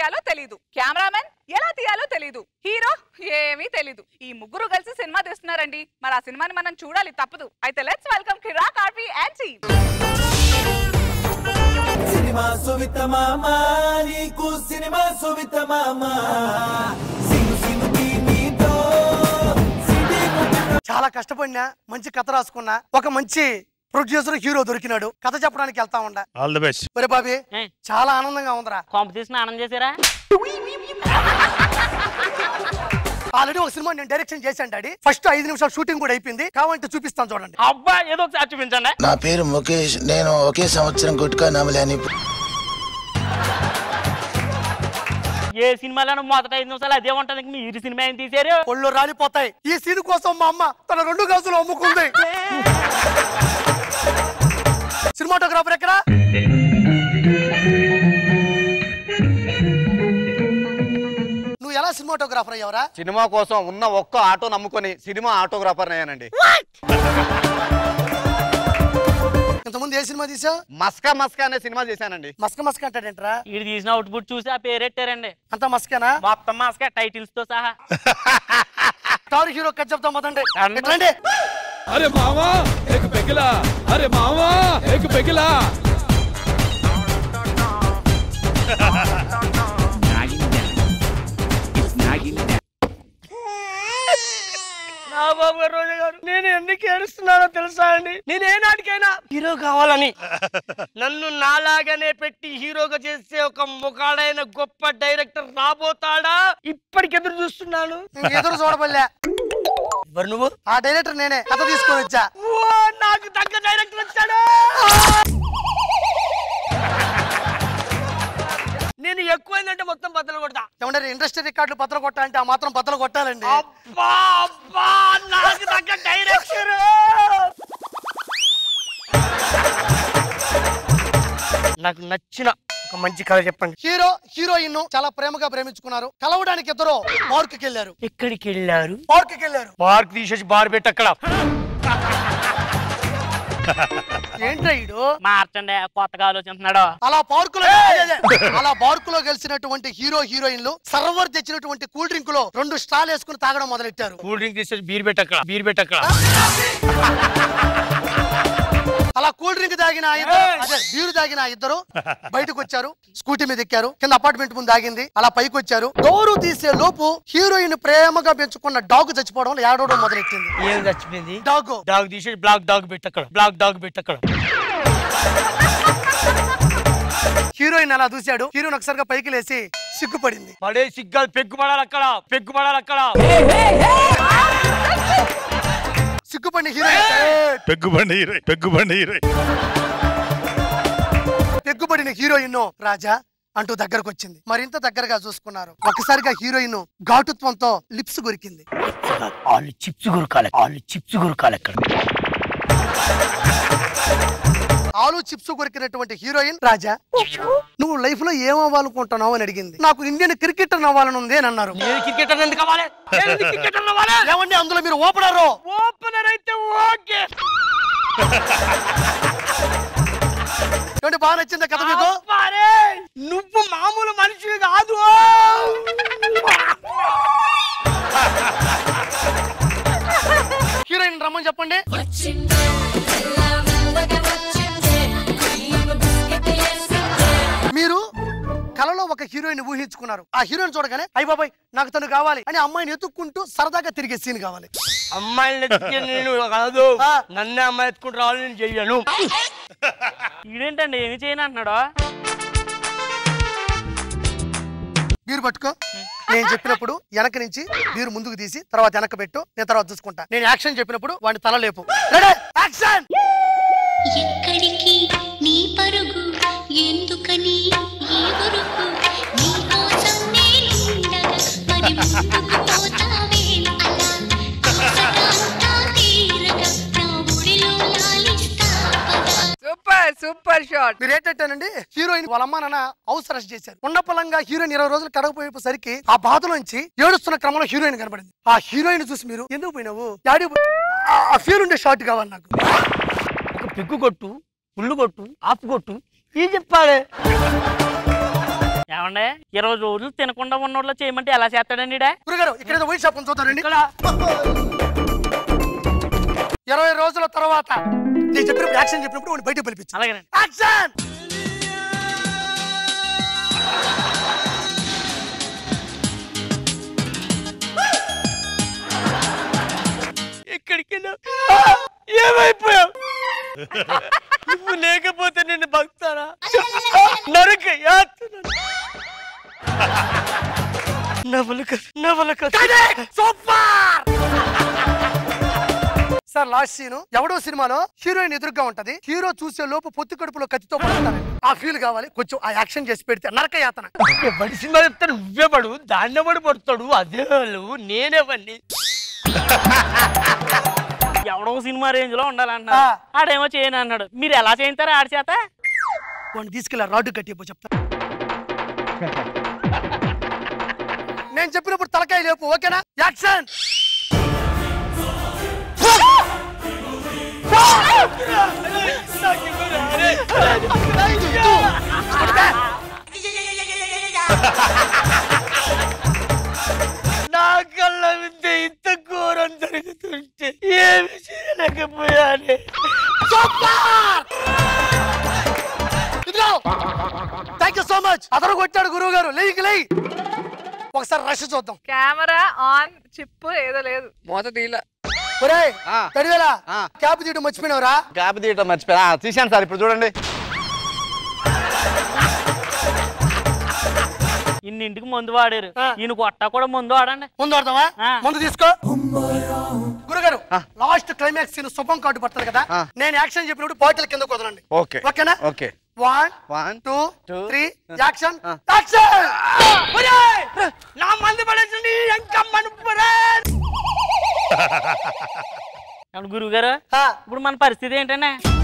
తీయాలో తెలీదు కెమెరామెన్ ఎలా తీయాలో తెలీదు హీరో ఏమీ తెలీదు ఈ ముగ్గురు కలిసి సినిమా తీస్తున్నారండి మరి ఆ సినిమాని మనం చూడాలి తప్పదు అయితే let's welcome Kiraak RP and team cinema Suvitha మామ నీకు సినిమా సువిత మామ సిను సిను నీతో సిటీ ముట్టిన చాలా కష్టపడినా మంచి కథ రాసుకున్నా ఒక మంచి ప్రొడ్యూసర్ హీరో దొరికినాడు కథ చెప్పడానికి వెళ్తా ఉండా ఆల్ ది బెస్ట్ ఒరే బాబీ ఏ. చాలా ఆనందంగా ఉందిరా కాంపిటీషన్ ఆనందం చేశారా ఆల్రెడీ ఒక సినిమా నేను డైరెక్షన్ చేశాను డాడీ ఫస్ట్ ఐదు నిమిషాలు షూటింగ్ కూడా అయిపోయింది కావాలంటే చూపిస్తాను చూడండి అబ్బా ఏదో ఒకసారి చూపించండి నా పేరు ముఖేష్ నేను ఒకే సంవత్సరం గుట్కా నమలని ఏ సినిమాలోనూ మొదట ఐదు నిమిషాలు అదే ఉంటుంది మీరు సినిమా ఏం తీశారు ఒళ్ళు రాలిపోతాయి ఈ సీన్ కోసం మా అమ్మ తన రెండు గాజులు అమ్ముకుంది సినిమాటోగ్రాఫర్ ఎక్కడ నువ్వు ఎలా సినిమాటోగ్రాఫర్ అయ్యావరా సినిమా కోసం ఉన్న ఒక్క ఆటో నమ్ముకొని సినిమా ఆటోగ్రాఫర్ అయ్యానండి ఇంతకుముందు ఏ సినిమా తీసావు మస్కా మస్కా అనే సినిమా చేశానండి మస్క మస్క అంటాడేంట్రా వీడు తీసిన అవుట్పుట్ చూసి ఆ పేరెట్టారండి అంతా మస్కేనా మొత్తం మాస్క టైటిల్స్ తో సహా స్టార్ హీరో కట్ చెప్తాం పదండి అన్న. ఎట్లండి अरे मामा एक पिघला अरे मामा एक पिघला నా బాబు గారు రోజా గారు నేను ఎందుకు ఏడుస్తున్నానో తెలుసా అండి నేను ఏ నాటికైనా హీరో కావాలని నన్ను నాలాగానే పెట్టి హీరోగా చేసే ఒక ముఖాడైన గొప్ప డైరెక్టర్ రాబోతాడా ఇప్పటికి ఎదురు చూస్తున్నాను ఇంక ఎదురు చూడబల్లే ఎవరు నువ్వు ఆ డైరెక్టర్ నేనే కథ తీసుకొని వచ్చా ఓ, నాకు తగ్గ డైరెక్టర్ వచ్చాడు నేను ఎక్కువైందంటే మొత్తం బద్దలు కొడతా ఏమంటారు ఇండస్ట్రీ రికార్డులు బద్దలు కొట్టాలంటే ఆ మాత్రం బద్దలు కొట్టాలండి అబ్బా అబ్బా నాకు తగ్గ డైరెక్టర్ నాకు నచ్చిన ఒక మంచి కథ చెప్పండి హీరో హీరోయిన్ చాలా ప్రేమగా ప్రేమించుకున్నారు కలవడానికి ఇద్దరు పార్క్ కి వెళ్ళారు ఎక్కడికి వెళ్ళారు పార్క్ కి వెళ్ళారు పార్క్ తీసేసి బార్ పెట్టి అక్కడ ఏంట్రా ఈడు మార్చండి కొత్తగా ఆలోచిస్తున్నాడు అలా పార్క్ లో అలా పార్క్ లో కలిసినటువంటి హీరో హీరోయిన్లు సర్వర్ తెచ్చినటువంటి కూల్ డ్రింక్ లో రెండు స్టాల్ వేసుకుని తాగడం మొదలెట్టారు కూల్ డ్రింక్ తీసేసి బీర్ పెట్టి అక్కడ బీర్ పెట్టి అక్కడ అలా కూల్ డ్రింక్ తాగిన ఆ ఇద్దరు అదే బీరు తాగిన ఆ ఇద్దరు బయటకు వచ్చారు స్కూటీ మీద ఎక్కారు కింద అపార్ట్మెంట్ ముందు ఆగింది అలా పైకి వచ్చారు డోరు తీసే లోపు హీరోయిన్ ప్రేమగా పెంచుకున్న డాగ్ చచ్చిపోవడం వల్ల ఏడవడం మొదలెట్టింది ఏం చచ్చిపోయింది డాగ్ డాగ్ తీసేసి బ్లాక్ డాగ్ పెట్టి అక్కడ బ్లాక్ డాగ్ పెట్టి అక్కడ హీరోయిన్ అలా చూశాడు హీరోయిన్ ఒకసారిగా పైకి లేసి సిగ్గుపడింది పడే సిగ్గాలు పెగ్గు పడాలి అక్కడ పెగ్గు పడాలి అక్కడ సిగ్గుపడిన హీరోయిన్ పెగ్గుబండి హీరోయ్ పెగ్గుబండి హీరోయ్ పెగ్గుపడిన హీరోయిన్ రాజా అంటూ దగ్గరకు వచ్చింది మరింత దగ్గరగా చూసుకున్నారు ఒకసారిగా హీరోయిన్ ఘాటుత్వంతో లిప్స్ కొరికింది వాళ్ళు చిప్స్ గురకాలి వాళ్ళు చిప్స్ గురకాలి అక్కడ ఆలు చిప్స్ కొరికినటువంటి హీరోయిన్ రాజా నువ్వు లైఫ్ లో ఏమవ్వాలనుకుంటున్నావు అని అడిగింది నాకు ఇండియన్ క్రికెటర్ అవ్వాలని ఉంది అని అన్నారు నేను క్రికెటర్ ఎందుకు కావాలి నేను ఎందుకు క్రికెటర్ అవ్వాలి ఏమండి అందులో మీరు ఓపెనరు ఓపెనర్ అయితే ఓకే ఏమంటే బాగా నచ్చిందా కథ మీకు అబ్బారే, నువ్వు మామూలు మనిషివి కాదు హీరోయిన్ రమ్మని చెప్పండి వచ్చిందే తెల్లవారగా వచ్చిందే క్రీమ్ బిస్కెట్ వేసిందే మీరు కలలో ఒక హీరోయిన్ ఊహించుకున్నారు ఆ హీరోయిన్ చూడగానే అయ్య బాబాయ్ నాకు తను కావాలి అని అమ్మాయిని ఎత్తుక్కుంటూ సరదాగా తిరిగే సీన్ కావాలి అమ్మాయిని ఎత్తుకే నేను కాదు ఆ. నన్నే అమ్మాయి ఎత్తుకుంటూ రావాలి నేను చెయ్యను ఇదేంటండి ఏమి చేయను అంటున్నాడు బీరు పట్టుకో నేను చెప్పినప్పుడు వెనక నుంచి బీరు ముందుకు తీసి తర్వాత వెనక పెట్టు నేను తర్వాత చూసుకుంటా నేను యాక్షన్ చెప్పినప్పుడు వాడిని తల లేపు రెడీ యాక్షన్ ఎక్కడికి నీ పరుగు ఎందుకని ఈ ఉరుకు నీ కోసం నేనుండగా మరి ముందుకు పోతావేం అలా చూసకంతా తీరగా నా ఒడిలో లాలిస్తా పదా సూపర్ సూపర్ షాట్ మీరు ఏంటంటేనండి హీరోయిన్ వాళ్ళ అమ్మ నాన్న హౌస్ అరెస్ట్ చేశారు ఉన్నపలంగా హీరోయిన్ ఇరవై రోజులు కడగపోయేసరికి ఆ బాధలోంచి ఏడుస్తున్న క్రమంలో హీరోయిన్ కనబడింది ఆ హీరోయిన్ చూసి మీరు ఎందుకు పోయినావు డాడీ ఆ ఫీల్ ఉండే షార్ట్ కావాలి నాకు ఒక పిగ్గు కొట్టు పుల్లు కొట్టు ఆపు కొట్టు ఈ చెప్పాలి ఏమండి ఏమండే ఇరవై రోజులు తినకుండా ఉన్నోళ్ళు చేయమంటే ఎలా చేస్తాడండి ఈడ? గురుగారు ఇక్కడ ఏదో వైన్ షాప్ ఉంది చూద్దారండి ఇరవై రోజుల తర్వాత నేను చెప్పినప్పుడు యాక్షన్ చెప్పినప్పుడు వాడిని బయటకు పిలిపించు అలాగేనండి యాక్షన్ ఎక్కడికి ఏమైపోయావు నువ్వు లేకపోతే నిన్ను భక్తారా నరక యాతన. నవలు కథ నవల కథ సూపర్ సార్ లాస్ట్ సీన్ ఎవడో సినిమాలో హీరోయిన్ ఎదురుగా ఉంటది హీరో చూసే లోపు పొత్తి కడుపులో కత్తితో పడతారండి ఆ ఫీల్ కావాలి కొంచెం ఆ యాక్షన్ చేసి పెడితే నరక యాతన ఎవడి సినిమా చెప్తాడు నువ్వే పడు దాన్ని ఎవడు పడతాడు అదే వాళ్ళు నేనేవన్నీ ఎవడో సినిమా రేంజ్ లో ఉండాలంటున్నా ఆ. ఆడేమో చేయను అన్నాడు మీరు ఎలా చేయించారు ఆడి చేత వాడిని తీసుకెళ్ళి రాడ్డు కట్టిపో చెప్తా నేను చెప్పినప్పుడు తలకాయ లేపు ఓకేనా యాక్షన్ నా కళ్ళ విద్య ఇంత ఘోరం జరుగుతుంటే ఏమి చేయలేకపోయానే థ్యాంక్ యూ సో మచ్ అతను కొట్టాడు గురువు గారు లేయికి లేయి ఒకసారి రష్ చూద్దాం కెమెరా ఆన్ చిప్పు ఏదో లేదు మోత తీల ఒరే ఆ. తడివేలా ఆ. క్యాప్ తీయడం మర్చిపోయినవరా గ్యాప్ తీయటం మర్చిపోయా ఆ, తీశాను సార్ ఇప్పుడు చూడండి ఇన్నింటికి మందు వాడారు ఆ. ఈయన కొట్టా కూడా మందు వాడండి ముందు ఆడదామా ఆ. ముందు తీసుకో గురుగారు లాస్ట్ క్లైమాక్స్ సీన్ శుభం కార్డు పడుతుంది కదా ఆ. నేను యాక్షన్ చెప్పినప్పుడు బాటిల్ కింద కుదరండి ఓకే ఓకేనా okay one one two Two. Three action ఆ. యాక్షన్ ఒరేయ్! నా మంది పడేసింది ఇంకా మనుపురే గురువు గారు ఆ. ఇప్పుడు మన పరిస్థితి ఏంటంటే